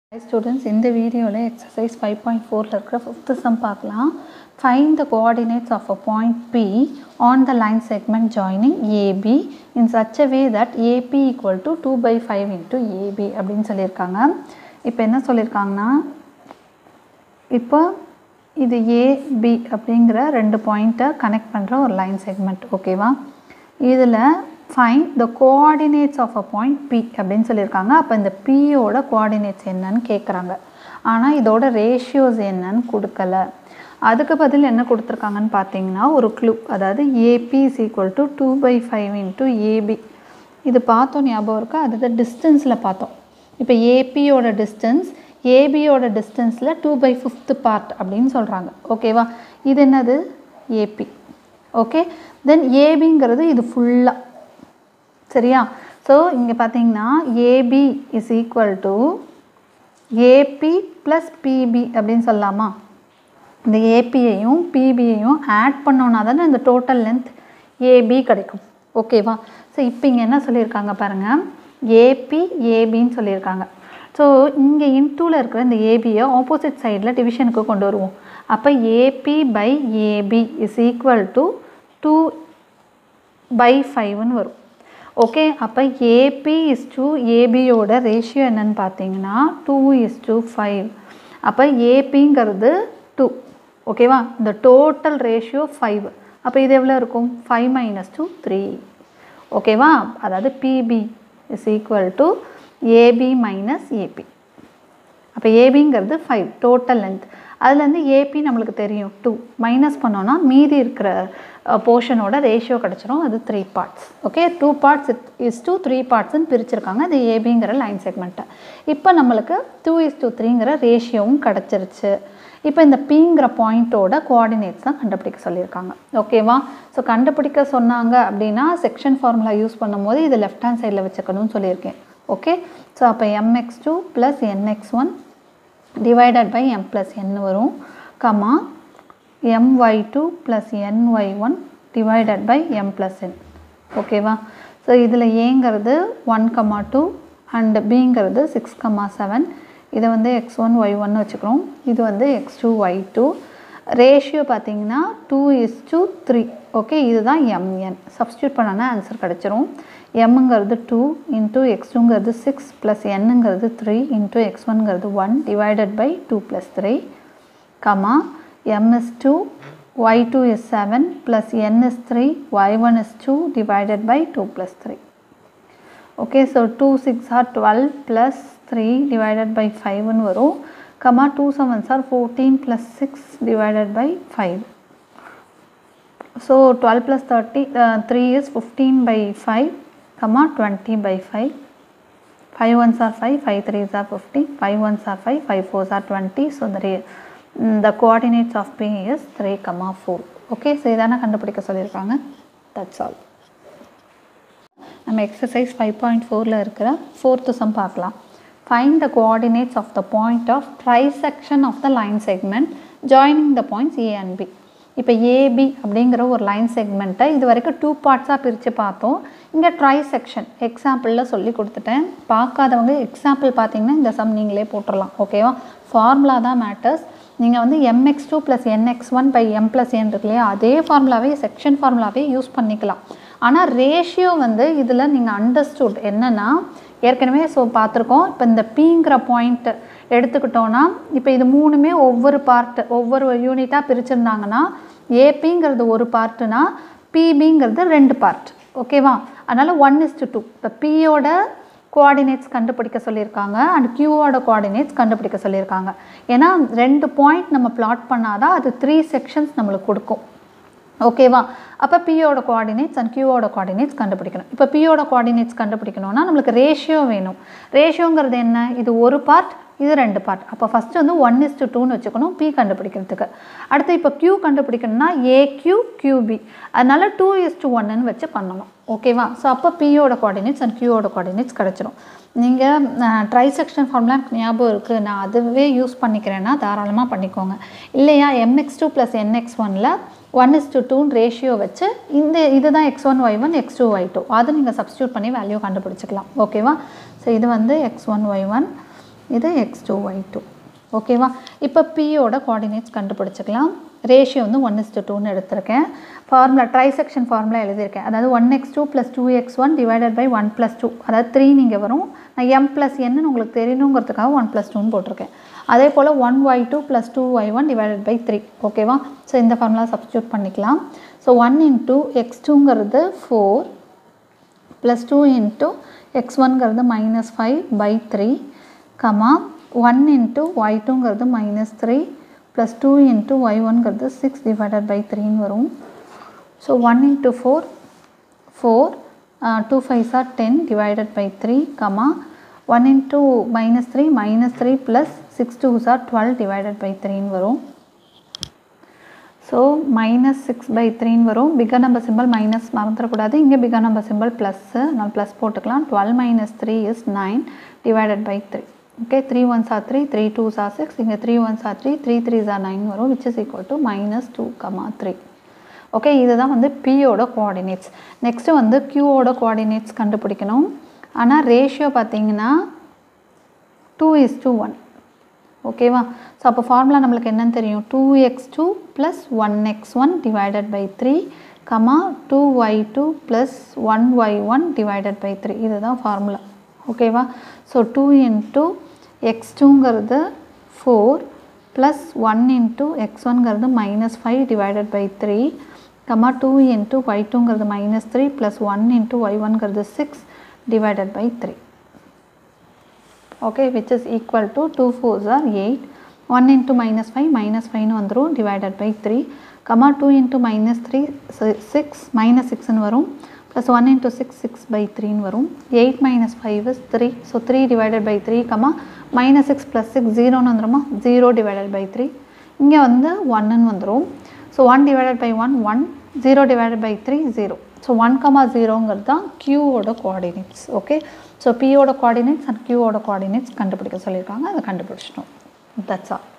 hi students இந்த வீடியோவில் exercise five point ஃபோரில் இருக்கிற ஃபிஃப்த்து சம் பார்க்கலாம் find the coordinates of a point B on the line segment joining AB in such a way that AB equal to two by five into AB அப்படின்னு சொல்லியிருக்காங்க இப்போ என்ன சொல்லியிருக்காங்கன்னா இப்போ இது ஏபி அப்படிங்கிற ரெண்டு பாயிண்ட்டை கனெக்ட் பண்ணுற ஒரு லைன் செக்மெண்ட் ஓகேவா இதில் find the coordinates of a point B அப்படின்னு சொல்லியிருக்காங்க அப்போ இந்த பியோட கோஆர்டினேட்ஸ் என்னன்னு கேட்குறாங்க ஆனால் இதோட ரேஷியோஸ் என்னன்னு கொடுக்கல அதுக்கு பதில் என்ன கொடுத்துருக்காங்கன்னு பார்த்தீங்கன்னா ஒரு க்ளூ அதாவது AB is equal to two by five into AB இது பார்த்தோம் ஞாபகம் இருக்கா அது டிஸ்டன்ஸில் பார்த்தோம் இப்போ ஏபியோட டிஸ்டன்ஸ் ஏபியோட டிஸ்டன்ஸில் டூ பை ஃபிஃப்த்து பார்ட் அப்படின்னு சொல்கிறாங்க ஓகேவா இது என்னது ஏபி ஓகே தென் ஏபிங்கிறது இது ஃபுல்லாக சரியா ஸோ இங்கே பார்த்தீங்கன்னா AB is equal to AB plus BB அப்படின்னு சொல்லலாமா இந்த ஏபியையும் பிபியையும் ஆட் பண்ணோன்னா தானே இந்த டோட்டல் லென்த் ஏபி கிடைக்கும் ஓகேவா ஸோ இப்போ இங்கே என்ன சொல்லியிருக்காங்க பாருங்கள் ஏபி ஏபின்னு சொல்லியிருக்காங்க ஸோ இங்கே இன்டூவில் இருக்கிற இந்த ஏபியை ஆப்போசிட் சைடில் டிவிஷனுக்கு கொண்டு வருவோம் அப்போ AB by AB is equal to two by ஃபைவ்னு வரும் ஓகே அப்போ ஏபி இஸ் டு ஏபியோட ரேஷியோ என்னன்னு பார்த்தீங்கன்னா டூ இஸ் டு ஃபைவ் அப்போ ஏபிங்கிறது டூ ஓகேவா இந்த டோட்டல் ரேஷியோ ஃபைவ் அப்போ இது எவ்வளோ இருக்கும் ஃபைவ் மைனஸ் டூ த்ரீ ஓகேவா அதாவது BB is equal to AB minus AB அப்போ ஏபிங்கிறது ஃபைவ் டோட்டல் லென்த் அதுலேருந்து ஏபி நம்மளுக்கு தெரியும் டூ மைனஸ் பண்ணோன்னா மீதி இருக்கிற போர்ஷனோட ரேஷியோ கிடச்சிரும் அது three parts okay two parts is two three பார்ட்ஸ்னு பிரிச்சிருக்காங்க அது ஏபிங்கிற லைன் செக்மெண்ட்டை இப்போ நம்மளுக்கு டூ இஸ் டூ த்ரீங்கிற ரேஷியோவும் கிடச்சிருச்சு இப்போ இந்த பிங்கிற பாயிண்ட்டோட கோஆர்டினேட்ஸ் தான் கண்டுபிடிக்க சொல்லியிருக்காங்க ஓகேவா ஸோ கண்டுபிடிக்க சொன்னாங்க அப்படின்னா செக்ஷன் ஃபார்முலா யூஸ் பண்ணும்போது இது லெஃப்ட் ஹேண்ட் சைடில் வச்சுக்கணும்னு சொல்லியிருக்கேன் ஓகே ஸோ அப்போ MX two plus NX one divided by M plus N வரும் comma M Y two plus N Y one divided by M plus N ஓகேவா so இதில் ஏங்கிறது one comma two and பிங்கிறது six comma seven இதை வந்து X one Y ஒன்னு வச்சுக்கிறோம் இது வந்து X two Y two ratio பார்த்தீங்கன்னா two is two three okay இதுதான் எம்என் சப்ஸ்டியூட் பண்ணோன்னா ஆன்சர் கிடச்சிரும் எம்ங்கிறது டூ இன்ட்டு எக்ஸ் டூங்கிறது சிக்ஸ் ப்ளஸ் என்னங்கிறது த்ரீ இன்ட்டு எக்ஸ் ஒன்ங்கிறது one divided by two plus three comma M is two Y two is seven plus N is three Y one is two divided by two plus three okay so two six are twelve plus three divided by ஃபைவ்னு வரும் comma two sevens are fourteen plus six divided by five so twelve plus thirty three is fifteen by five comma 20 by 5 5 ones are 5 5 threes are 50 5 ones are 5 5 fours are 20 so the mm, the coordinates of p is 3 comma 4 okay so இதான கண்டுபிடிக்க சொல்லியிருக்காங்க that's all நம்ம exercise five point ஃபோரில் இருக்கிற fourth sum பார்க்கலாம் find the coordinates of the point of trisection of the line segment joining the points A and B இப்போ AB அப்படிங்கிற ஒரு லைன் செக்மெண்ட்டை இது வரைக்கும் டூ பார்ட்ஸாக பிரித்து பார்த்தோம் இங்கே ட்ரை செக்ஷன் எக்ஸாம்பிளில் சொல்லி கொடுத்துட்டேன் பார்க்காதவங்க எக்ஸாம்பிள் பார்த்தீங்கன்னா இந்த சம் நீங்களே போட்டுடலாம் ஓகேவா ஃபார்முலா தான் மேட்டர்ஸ் நீங்கள் வந்து MX two plus NX one by M plus N இருக்கு இல்லையா அதே ஃபார்முலாவே செக்ஷன் ஃபார்முலாவே யூஸ் பண்ணிக்கலாம் ஆனால் ரேஷியோ வந்து இதில் நீங்கள் அண்டர்ஸ்டூட் என்னென்னா ஏற்கனவே ஸோ பார்த்துருக்கோம் இப்போ இந்த பிங்கிற பாயிண்ட் எடுத்துக்கிட்டோன்னா இப்போ இது மூணுமே ஒவ்வொரு பார்ட்டு ஒவ்வொரு யூனிட்டாக பிரிச்சிருந்தாங்கன்னா ஏபிங்கிறது ஒரு பார்ட்டுனா பிபிங்கிறது ரெண்டு பார்ட் ஓகேவா அதனால் ஒன் இஸ் டு டூ இப்போ பியோட கோஆர்டினேட்ஸ் கண்டுபிடிக்க சொல்லியிருக்காங்க அண்ட் கியூவோட கோஆர்டினேட்ஸ் கண்டுபிடிக்க சொல்லியிருக்காங்க ஏன்னா ரெண்டு பாயிண்ட் நம்ம பிளாட் பண்ணாதான் அது த்ரீ செக்ஷன்ஸ் நம்மளுக்கு கொடுக்கும் ஓகேவா அப்போ பியோட கோஆர்டினேட்ஸ் அண்ட் கியூவோட கோஆர்டினேட்ஸ் கண்டுபிடிக்கணும் இப்போ பியோட கோஆர்டினேட்ஸ் கண்டுபிடிக்கணும்னா நம்மளுக்கு ரேஷியோ வேணும் ரேஷியோங்கிறது என்ன இது ஒரு பார்ட் இது ரெண்டு பார்ட் அப்போ ஃபஸ்ட்டு வந்து ஒன் இஸ் டு டூன்னு வச்சுக்கணும் பி கண்டுபிடிக்கிறதுக்கு அடுத்து இப்போ கியூ கண்டுபிடிக்கணும்னா ஏ கியூ கியூபி அதனால டூ இஸ் டு ஒன்னு வச்சு பண்ணணும் ஓகேவா ஸோ அப்போ பியோட கோஆர்டினேட்ஸ் அண்ட் கியூவோட கோஆர்டினேட்ஸ் கிடச்சிரும் நீங்கள் ட்ரை செக்ஷன் ஃபார்முலா ஞாபகம் இருக்குது நான் அதுவே யூஸ் பண்ணிக்கிறேன்னா தாராளமாக பண்ணிக்கோங்க இல்லையா எம்எக்ஸ் டூ ப்ளஸ் என்எக்ஸ் ஒனில் ஒன் இஸ் டு டூன் ரேஷியோ வச்சு இந்த இதுதான் X one Y one X two Y two அதை நீங்கள் சப்ஸ்டியூட் பண்ணி வேல்யூ கண்டுபிடிச்சிக்கலாம் ஓகேவா ஸோ இது வந்து எக்ஸ் ஒன் ஒய் ஒன் இது எக்ஸ் டூ ஒய் டூ ஓகேவா இப்போ பியோட கோஆர்டினேட்ஸ் கண்டுபிடிச்சிக்கலாம் ரேஷியோ வந்து ஒன் இஸ் டு டூன்னு எடுத்திருக்கேன் ஃபார்முலா ட்ரைசெக்ஷன் ஃபார்முலா எழுதியிருக்கேன் அதாவது one X two plus two X one divided by one plus two அதாவது த்ரீ நீங்கள் வரும் நான் எம் ப்ளஸ் என்னன்னு உங்களுக்கு தெரியணுங்கிறதுக்காக ஒன் ப்ளஸ் டூன்னு போட்டிருக்கேன் அதே போல் one Y two plus two Y one divided by three ஓகேவா ஸோ இந்த ஃபார்முலா சப்ஸ்டியூட் பண்ணிக்கலாம் ஸோ ஒன் இன்ட்டு எக்ஸ் டூங்கிறது four plus two into X ஒன்கிறது minus five by three comma one into Y டூங்கிறது minus three plus two into Y ஒன்கிறது six divided by த்ரீன்னு வரும் so one into four four two fives are ten divided by three comma one into minus three minus three plus six twos are twelve divided by த்ரீன்னு வரும் so minus six by த்ரீன்னு வரும் figure number simple minus மறந்துடக்கூடாது இங்கே figure number simple plus நான் plus போட்டுக்கலாம் twelve minus three is nine divided by three okay three ones are three three twos are six இங்கே three ones are three three threes are nine வரும் which is equal to minus two comma three okay இதுதான் வந்து பியோட coordinates next வந்து கியூவோட coordinates கண்டுபிடிக்கணும் ஆனால் ratio பார்த்தீங்கன்னா two is two one ஓகேவா ஸோ அப்போ ஃபார்முலா நம்மளுக்கு என்னன்னு தெரியும் two X two plus one X one divided by three comma two Y two plus one Y one divided by three இதுதான் ஃபார்முலா ஓகேவா ஸோ டூ இன்ட்டு எக்ஸ் டூங்கிறது four plus one into X ஒன்கிறது minus five divided by three comma two into Y டூங்கிறது minus three plus one into Y ஒன்கிறது six divided by three okay which is equal to 2 4s are 8 1 into minus 5 minus 5 னு வந்துரும் divided by 3 comma 2 into minus 3 6 minus 6 னு வரும் plus 1 into 6 6 by 3 னு வரும் 8 minus 5 is 3 so 3 divided by 3 comma minus 6 plus 6 0 னு வந்துருமா 0 divided by 3 இங்க வந்து 1 னு வந்துரும் so 1 divided by 1 1 0 divided by 3 0 so one comma ஜீரோங்கிறது தான் கியூவோட கோஆர்டினேட்ஸ் ஓகே ஸோ பியோட கோஆர்டினேட்ஸ் அண்ட் கியூவோட கோஆர்டினேட்ஸ் கண்டுபிடிக்க சொல்லியிருக்காங்க அதை கண்டுபிடிச்சிட்டோம் தட்ஸ் ஆல்